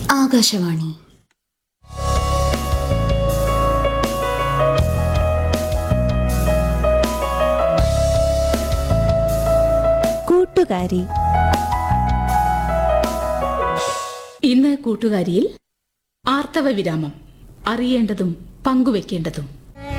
ആകാശവാണി കൂട്ടുകാരി ഇന്ന് കൂട്ടുകാരിയിൽ ആർത്തവ വിരാമം അറിയേണ്ടതും പങ്കുവെക്കേണ്ടതും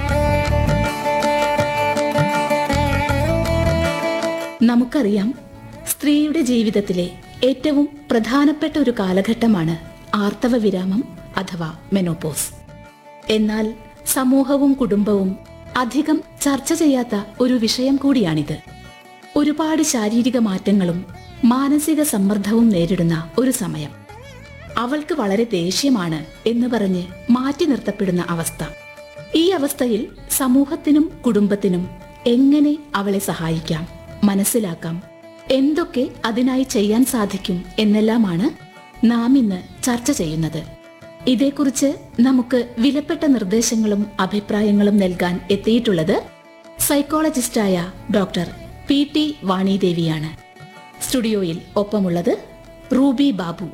നമുക്കറിയാം സ്ത്രീയുടെ ജീവിതത്തിലെ ഏറ്റവും പ്രധാനപ്പെട്ട ഒരു കാലഘട്ടമാണ് ആർത്തവ വിരാമം അഥവാ മെനോപോസ് എന്നാൽ സമൂഹവും കുടുംബവും അധികം ചർച്ച ചെയ്യാത്ത ഒരു വിഷയം കൂടിയാണിത് ഒരുപാട് ശാരീരിക മാറ്റങ്ങളും മാനസിക സമ്മർദ്ദവും നേരിടുന്ന ഒരു സമയം അവൾക്ക് വളരെ ദേഷ്യമാണ് എന്ന് പറഞ്ഞ് മാറ്റി നിർത്തപ്പെടുന്ന അവസ്ഥ ഈ അവസ്ഥയിൽ സമൂഹത്തിനും കുടുംബത്തിനും എങ്ങനെ അവളെ സഹായിക്കാം മനസ്സിലാക്കാം എന്തൊക്കെ അതിനായി ചെയ്യാൻ സാധിക്കും എന്നെല്ലാമാണ് നാം ഇന്ന് ചർച്ച ചെയ്യുന്നത് ഇതേക്കുറിച്ച് നമുക്ക് വിലപ്പെട്ട നിർദ്ദേശങ്ങളും അഭിപ്രായങ്ങളും നൽകാൻ എത്തിയിട്ടുള്ളത് സൈക്കോളജിസ്റ്റായ ഡോക്ടർ പി ടി വാണിദേവിയാണ് സ്റ്റുഡിയോയിൽ ഒപ്പമുള്ളത് റൂബി ബാബു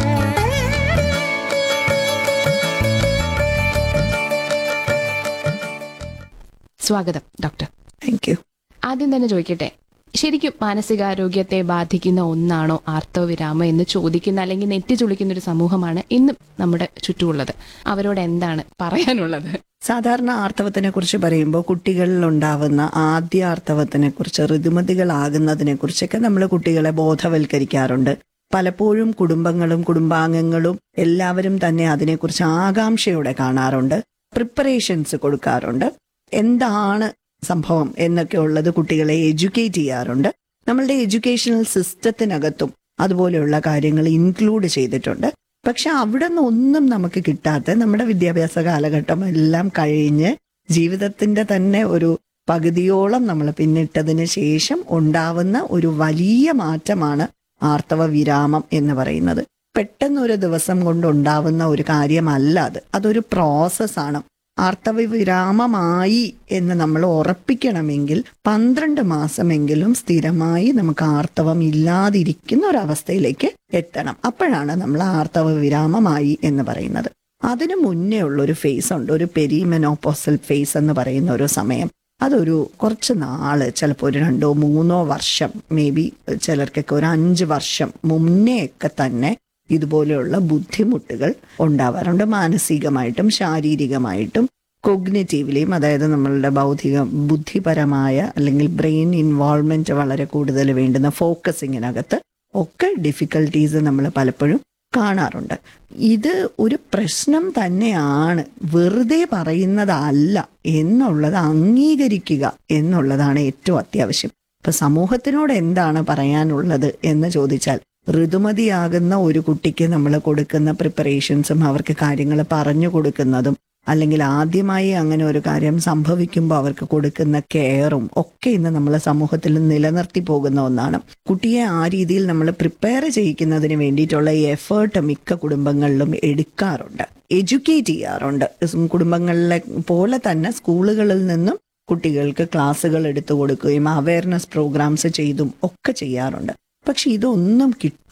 സ്വാഗതം ഡോക്ടർ താങ്ക് യു ആദ്യം തന്നെ ചോദിക്കട്ടെ ശരിക്കും മാനസികാരോഗ്യത്തെ ബാധിക്കുന്ന ഒന്നാണോ ആർത്തവവിരാമം എന്ന് ചോദിക്കുന്ന അല്ലെങ്കിൽ നെറ്റി ചുളിക്കുന്ന ഒരു സമൂഹമാണ് ഇന്നും നമ്മുടെ ചുറ്റുമുള്ളത് അവരോട് എന്താണ് പറയാനുള്ളത് സാധാരണ ആർത്തവത്തിനെ കുറിച്ച് പറയുമ്പോൾ കുട്ടികളിൽ ഉണ്ടാവുന്ന ആദ്യ ആർത്തവത്തിനെ കുറിച്ച് ഋതുമതികളാകുന്നതിനെ കുറിച്ചൊക്കെ നമ്മൾ കുട്ടികളെ ബോധവൽക്കരിക്കാറുണ്ട് പലപ്പോഴും കുടുംബങ്ങളും കുടുംബാംഗങ്ങളും എല്ലാവരും തന്നെ അതിനെക്കുറിച്ച് ആകാംക്ഷയോടെ കാണാറുണ്ട് പ്രിപ്പറേഷൻസ് കൊടുക്കാറുണ്ട് എന്താണ് സംഭവം എന്നൊക്കെ ഉള്ളത് കുട്ടികളെ എഡ്യൂക്കേറ്റ് ചെയ്യാറുണ്ട് നമ്മളുടെ എഡ്യൂക്കേഷണൽ സിസ്റ്റത്തിനകത്തും അതുപോലെയുള്ള കാര്യങ്ങൾ ഇൻക്ലൂഡ് ചെയ്തിട്ടുണ്ട് പക്ഷെ അവിടെ നിന്ന് ഒന്നും നമുക്ക് കിട്ടാത്ത നമ്മുടെ വിദ്യാഭ്യാസ കാലഘട്ടം എല്ലാം കഴിഞ്ഞ് ജീവിതത്തിന്റെ തന്നെ ഒരു പകുതിയോളം നമ്മൾ പിന്നിട്ടതിന് ശേഷം ഉണ്ടാവുന്ന ഒരു വലിയ മാറ്റമാണ് ആർത്തവ വിരാമം എന്ന് പറയുന്നത് പെട്ടെന്ന് ഒരു ദിവസം കൊണ്ട് ഉണ്ടാവുന്ന ഒരു കാര്യമല്ല അത് അതൊരു പ്രോസസ്സാണ് ആർത്തവ വിരാമമായി എന്ന് നമ്മൾ ഉറപ്പിക്കണമെങ്കിൽ പന്ത്രണ്ട് മാസമെങ്കിലും സ്ഥിരമായി നമുക്ക് ആർത്തവം ഇല്ലാതിരിക്കുന്ന ഒരവസ്ഥയിലേക്ക് എത്തണം അപ്പോഴാണ് നമ്മൾ ആർത്തവ വിരാമമായി എന്ന് പറയുന്നത് അതിനു മുന്നേ ഉള്ള ഒരു ഫേസ് ഉണ്ട് ഒരു പെരിമെനോപോസൽ ഫേസ് എന്ന് പറയുന്ന ഒരു സമയം അതൊരു കുറച്ച് നാള് ചിലപ്പോൾ ഒരു രണ്ടോ മൂന്നോ വർഷം മേ ബി ചിലർക്കൊക്കെ ഒരു അഞ്ച് വർഷം മുന്നേയൊക്കെ തന്നെ ഇതുപോലെയുള്ള ബുദ്ധിമുട്ടുകൾ ഉണ്ടാവാറുണ്ട് മാനസികമായിട്ടും ശാരീരികമായിട്ടും കൊഗ്നറ്റീവ്ലിയും അതായത് നമ്മളുടെ ബൗദ്ധിക ബുദ്ധിപരമായ അല്ലെങ്കിൽ ബ്രെയിൻ ഇൻവോൾവ്മെന്റ് വളരെ കൂടുതൽ വേണ്ടുന്ന ഫോക്കസിങ്ങിനകത്ത് ഒക്കെ ഡിഫിക്കൽട്ടീസ് നമ്മൾ പലപ്പോഴും കാണാറുണ്ട് ഇത് ഒരു പ്രശ്നം തന്നെയാണ് വെറുതെ പറയുന്നതല്ല എന്നുള്ളത് അംഗീകരിക്കുക എന്നുള്ളതാണ് ഏറ്റവും അത്യാവശ്യം ഇപ്പൊ സമൂഹത്തിനോട് എന്താണ് പറയാനുള്ളത് എന്ന് ചോദിച്ചാൽ ഋതുമതിയാകുന്ന ഒരു കുട്ടിക്ക് നമ്മൾ കൊടുക്കുന്ന പ്രിപ്പറേഷൻസും അവർക്ക് കാര്യങ്ങൾ പറഞ്ഞു കൊടുക്കുന്നതും അല്ലെങ്കിൽ ആദ്യമായി അങ്ങനെ ഒരു കാര്യം സംഭവിക്കുമ്പോൾ അവർക്ക് കൊടുക്കുന്ന കെയറും ഒക്കെ ഇന്ന് നമ്മളെ സമൂഹത്തിൽ നിലനിർത്തി പോകുന്ന ഒന്നാണ് കുട്ടിയെ ആ രീതിയിൽ നമ്മൾ പ്രിപ്പയർ ചെയ്യിക്കുന്നതിന് വേണ്ടിയിട്ടുള്ള എഫേർട്ട് മിക്ക കുടുംബങ്ങളിലും എടുക്കാറുണ്ട് എഡ്യൂക്കേറ്റ് ചെയ്യാറുണ്ട് ഉം കുടുംബങ്ങളിലെ പോലെ തന്നെ സ്കൂളുകളിൽ നിന്നും കുട്ടികൾക്ക് ക്ലാസ്സുകൾ എടുത്തു കൊടുക്കുകയും അവയർനെസ് പ്രോഗ്രാംസ് ചെയ്തും ഒക്കെ ചെയ്യാറുണ്ട് പക്ഷെ ഇതൊന്നും